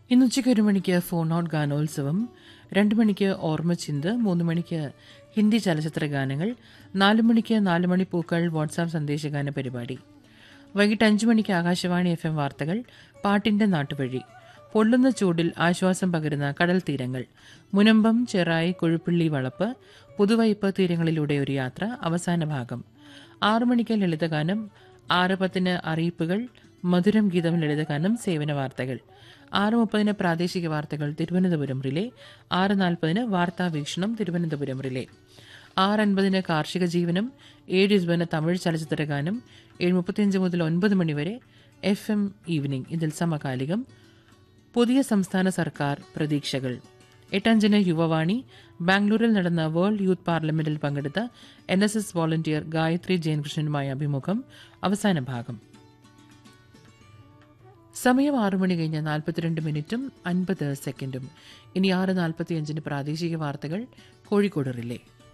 ഇന്ന് ഉച്ചയ്ക്ക് ഒരു മണിക്ക് ഫോൺ ഔട്ട് ഗാനോത്സവം രണ്ട് മണിക്ക് ഓർമ്മച്ചിന്ത് മൂന്ന് മണിക്ക് ഹിന്ദി ചലച്ചിത്ര ഗാനങ്ങൾ നാല് മണിക്ക് നാല് മണി പൂക്കൾ വാട്സാപ്പ് സന്ദേശഗാന പരിപാടി വൈകിട്ട് അഞ്ചു മണിക്ക് ആകാശവാണി എഫ് എം വാർത്തകൾ പാട്ടിന്റെ നാട്ടുവഴി പൊള്ളുന്ന ചൂടിൽ ആശ്വാസം പകരുന്ന കടൽ തീരങ്ങൾ മുനമ്പം ചെറായി കൊഴുപ്പിള്ളി വളപ്പ് പുതുവൈപ്പ് തീരങ്ങളിലൂടെ ഒരു യാത്ര അവസാന ഭാഗം ആറു മണിക്ക് ലളിതഗാനം ആറ് പത്തിന് അറിയിപ്പുകൾ മധുരം ഗീതം ലളിതഗാനം സേവന വാർത്തകൾ ആറ് മുപ്പതിന് പ്രാദേശിക വാർത്തകൾ തിരുവനന്തപുരം റിലേ ആറ് നാൽപ്പതിന് വാർത്താ വീക്ഷണം തിരുവനന്തപുരം റിലേ ആറ് അൻപതിന് കാർഷിക ജീവനം ഏഴ് ഇരുപതിന് തമിഴ് ചലച്ചിത്ര ഗാനം ഏഴ് മുപ്പത്തിയഞ്ച് മുതൽ ഒൻപത് മണിവരെ എഫ് എം ഈവനിംഗ് ഇതിൽ സമകാലികം പുതിയ സംസ്ഥാന സർക്കാർ പ്രതീക്ഷകൾ എട്ടഞ്ചിന് യുവവാണി ബാംഗ്ലൂരിൽ നടന്ന വേൾഡ് യൂത്ത് പാർലമെന്റിൽ പങ്കെടുത്ത N S S volunteer Gayathri ജയൻകൃഷ്ണനുമായ അഭിമുഖം അവസാന ഭാഗം സമയം ആറു മണി കഴിഞ്ഞ് നാൽപ്പത്തിരണ്ട് മിനിറ്റും അൻപത് സെക്കൻഡും ഇനി ആറ് നാൽപ്പത്തിയഞ്ചിന് പ്രാദേശിക വാർത്തകൾ കോഴിക്കോട് റിലേ